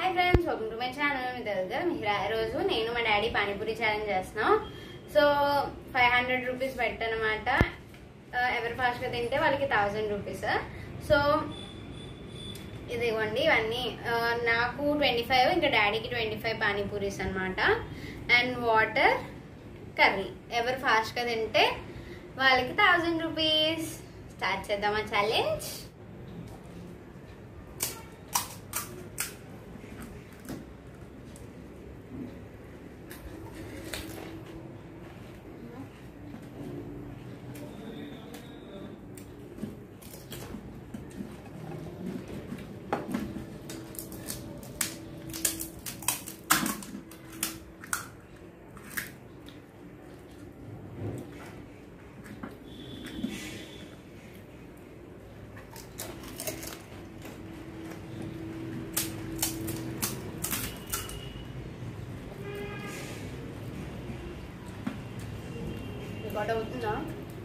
Hi friends welcome to my channel మీ దగ్గర మిహిరా రోజు నేను మా డాడీ పానీపూరి ఛాలెంజ్ చేస్తున్నాం సో ఫైవ్ హండ్రెడ్ రూపీస్ పెట్టనమాట ఎవరు ఫాస్ట్గా తింటే వాళ్ళకి థౌజండ్ రూపీస్ సో ఇదిగోండి ఇవన్నీ ఆ, నాకు ట్వంటీ ఫైవ్ ఇంకా డాడీకి ట్వంటీ ఫైవ్ పానీపూరీస్ అనమాట అండ్ వాటర్ కర్రీ ఎవరు ఫాస్ట్గా తింటే వాళ్ళకి థౌజండ్ రూపీస్ స్టార్ట్ చేద్దామా ఛాలెంజ్ రికార్డ్ అవుతుందా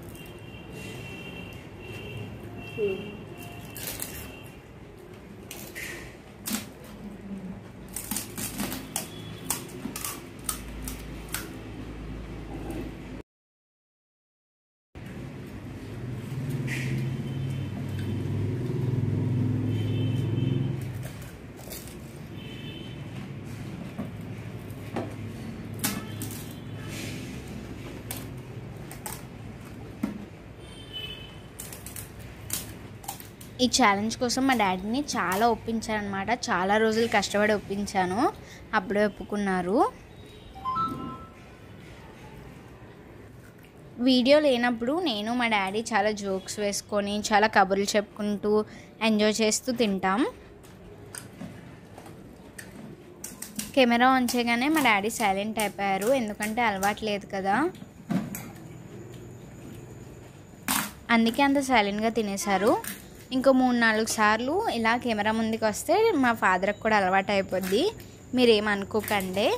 ఈ ఛాలెంజ్ కోసం మా డాడీని చాలా ఒప్పించాను అనమాట చాలా రోజులు కష్టపడి ఒప్పించాను అప్పుడే ఒప్పుకున్నారు వీడియో లేనప్పుడు నేను మా డాడీ చాలా జోక్స్ వేసుకొని చాలా కబుర్లు చెప్పుకుంటూ ఎంజాయ్ చేస్తూ తింటాం కెమెరా ఆన్ చేయగానే మా డాడీ సైలెంట్ అయిపోయారు ఎందుకంటే అలవాటు లేదు కదా అందుకే అంత సైలెంట్గా తినేశారు ఇంకో మూడు నాలుగు సార్లు ఇలా కెమెరా ముందుకు వస్తే మా ఫాదర్కి కూడా అలవాటు అయిపోద్ది మీరేమనుకోకండి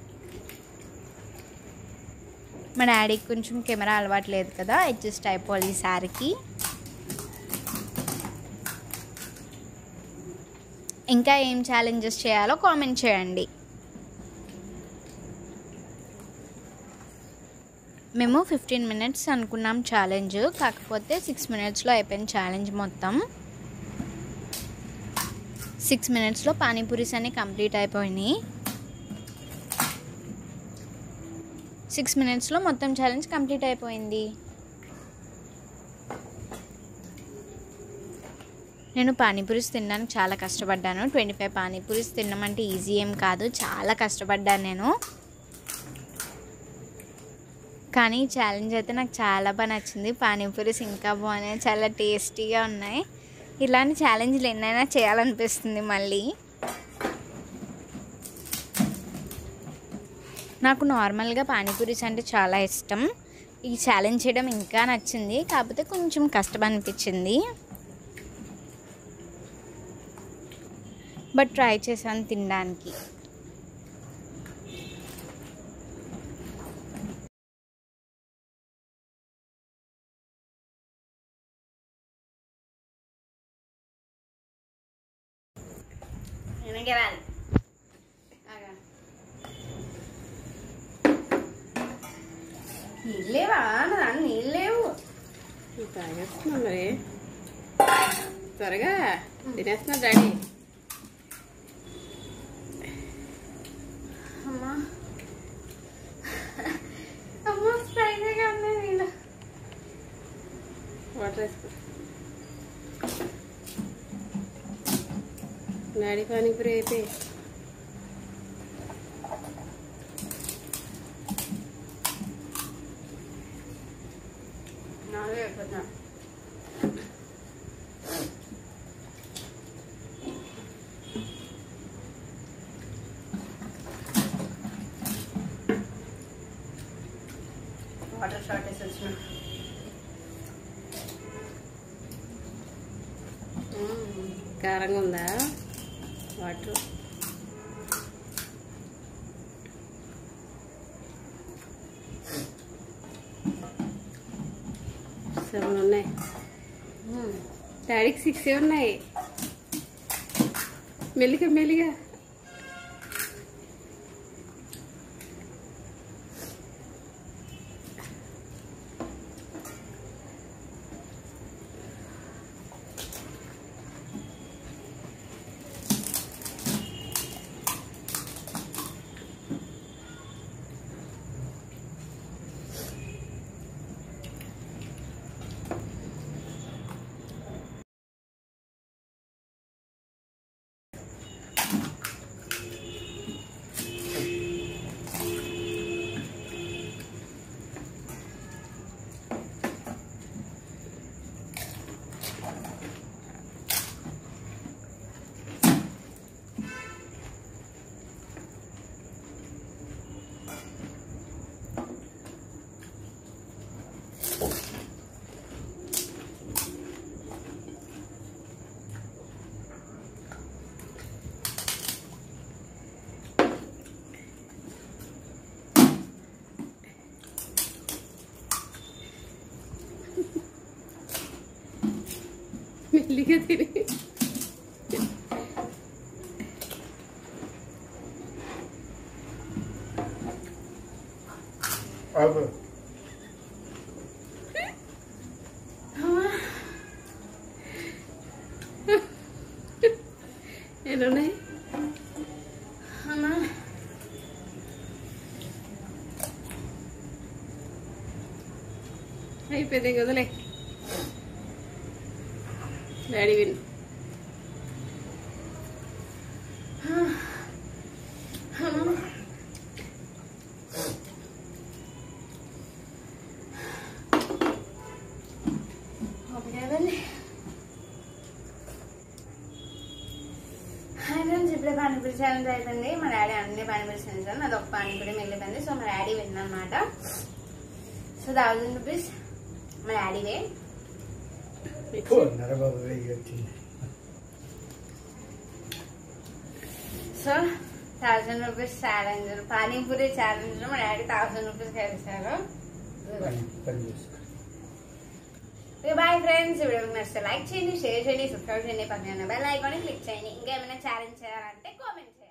మా డాడీకి కొంచెం కెమెరా అలవాటు లేదు కదా అడ్జస్ట్ అయిపోవాలి ఈసారికి ఇంకా ఏం ఛాలెంజెస్ చేయాలో కామెంట్ చేయండి మేము ఫిఫ్టీన్ మినిట్స్ అనుకున్నాం ఛాలెంజ్ కాకపోతే సిక్స్ మినిట్స్లో అయిపోయింది ఛాలెంజ్ మొత్తం సిక్స్ మినిట్స్లో పానీపూరీస్ అన్ని కంప్లీట్ అయిపోయినాయి సిక్స్ మినిట్స్లో మొత్తం ఛాలెంజ్ కంప్లీట్ అయిపోయింది నేను పానీపూరీస్ తినడానికి చాలా కష్టపడ్డాను ట్వంటీ ఫైవ్ పానీపూరీస్ తినడం అంటే ఈజీ ఏం కాదు చాలా కష్టపడ్డాను నేను కానీ ఈ ఛాలెంజ్ అయితే నాకు చాలా బాగా నచ్చింది పానీపూరీస్ ఇంకా బాగున్నాయి చాలా టేస్టీగా ఉన్నాయి ఇలాంటి ఛాలెంజ్లు ఎన్నైనా చేయాలనిపిస్తుంది మళ్ళీ నాకు నార్మల్గా పానీపూరీస్ అంటే చాలా ఇష్టం ఈ ఛాలెంజ్ చేయడం ఇంకా నచ్చింది కాకపోతే కొంచెం కష్టం అనిపించింది బట్ ట్రై చేశాను తినడానికి వెనక్కి వెళ్ళాలి ఆగా. నీళ్ళేవా నా దాంట్లో నీళ్ళు లేవు తాగేస్తున్నా మరి త్వరగా తినేస్తున్నా డాడీ అమ్మా అమ్మా స్ప్రైట్గా ఉన్నాయి నీళ్ళు వాటర్ వేసుకో డాడీ పానీపూరి అయిపోయి నాలుగు అయిపోతున్నా వాటర్ షార్టేజ్ వచ్చిన కారంగా ఉందా వాటర్ సెవెన్ ఉన్నాయి డాడీకి సిక్స్ ఉన్నాయి మెల్లిగా మెల్లిగా మెల్లిగా తిని ఆగు. ఎన్నున్నాయి అమ్మా అయిపోయింది ఇంక వదిలే డాడీ విన్ ఓకే కదండి హాయ్ ఫ్రెండ్స్ ఇప్పుడే పానీపూరి ఛాలెంజ్ అయిపోయింది మా డాడీ అన్ని పానీపూరి చేశాను అది ఒక పానీపూరి మిగిలిపోయింది సో మా డాడీ విన్ అనమాట సో థౌజండ్ రూపీస్ మా డాడీవే పో, నరబాబు వెయ్యి వచ్చింది so thousand rupees challenge panipuri challenge మా డాడీ థౌజండ్ రూపీస్ గెలిచారు పని పని చేసుకో బాయ్ ఫ్రెండ్స్ ఇప్పుడు నచ్చితే లైక్ చేయండి షేర్ చేయండి సబ్స్క్రైబ్ చేయండి పక్కన బెల్ ఐకాన్ క్లిక్ చేయండి ఇంకా ఏమైనా ఛాలెంజ్ చేయాలంటే కామెంట్ చేయండి